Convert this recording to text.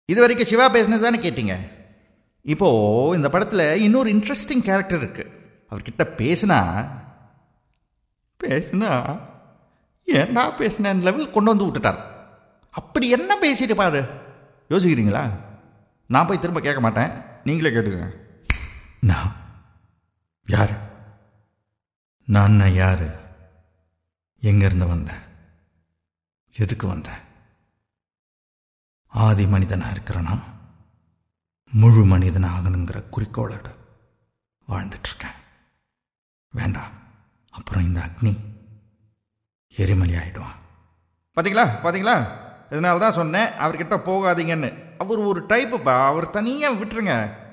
இது வரைக்கும் சிவா பேசினது தானே கேட்டீங்க இப்போ இந்த படத்தில் இன்னொரு இன்ட்ரெஸ்டிங் கேரக்டர் இருக்கு அவர்கிட்ட பேசினா பேசினா ஏன்டா பேசினேன் லெவல் கொண்டு வந்து விட்டுட்டார் அப்படி என்ன பேசிட்டு பாரு யோசிக்கிறீங்களா நான் போய் திரும்ப கேட்க மாட்டேன் நீங்களே கேட்டுக்கங்க நான் யார் நான் யார் எங்கேருந்து வந்தேன் எதுக்கு வந்தேன் ஆதி மனிதனாக இருக்கிறேன்னா முழு மனிதன் ஆகணுங்கிற குறிக்கோளோட வாழ்ந்துட்டுருக்கேன் வேண்டாம் அப்புறம் இந்த அக்னி எரிமலை ஆயிடுவான் பார்த்தீங்களா பார்த்தீங்களா இதனால தான் சொன்னேன் அவர்கிட்ட போகாதீங்கன்னு அவர் ஒரு டைப்புப்பா அவர் தனியாக விட்டுருங்க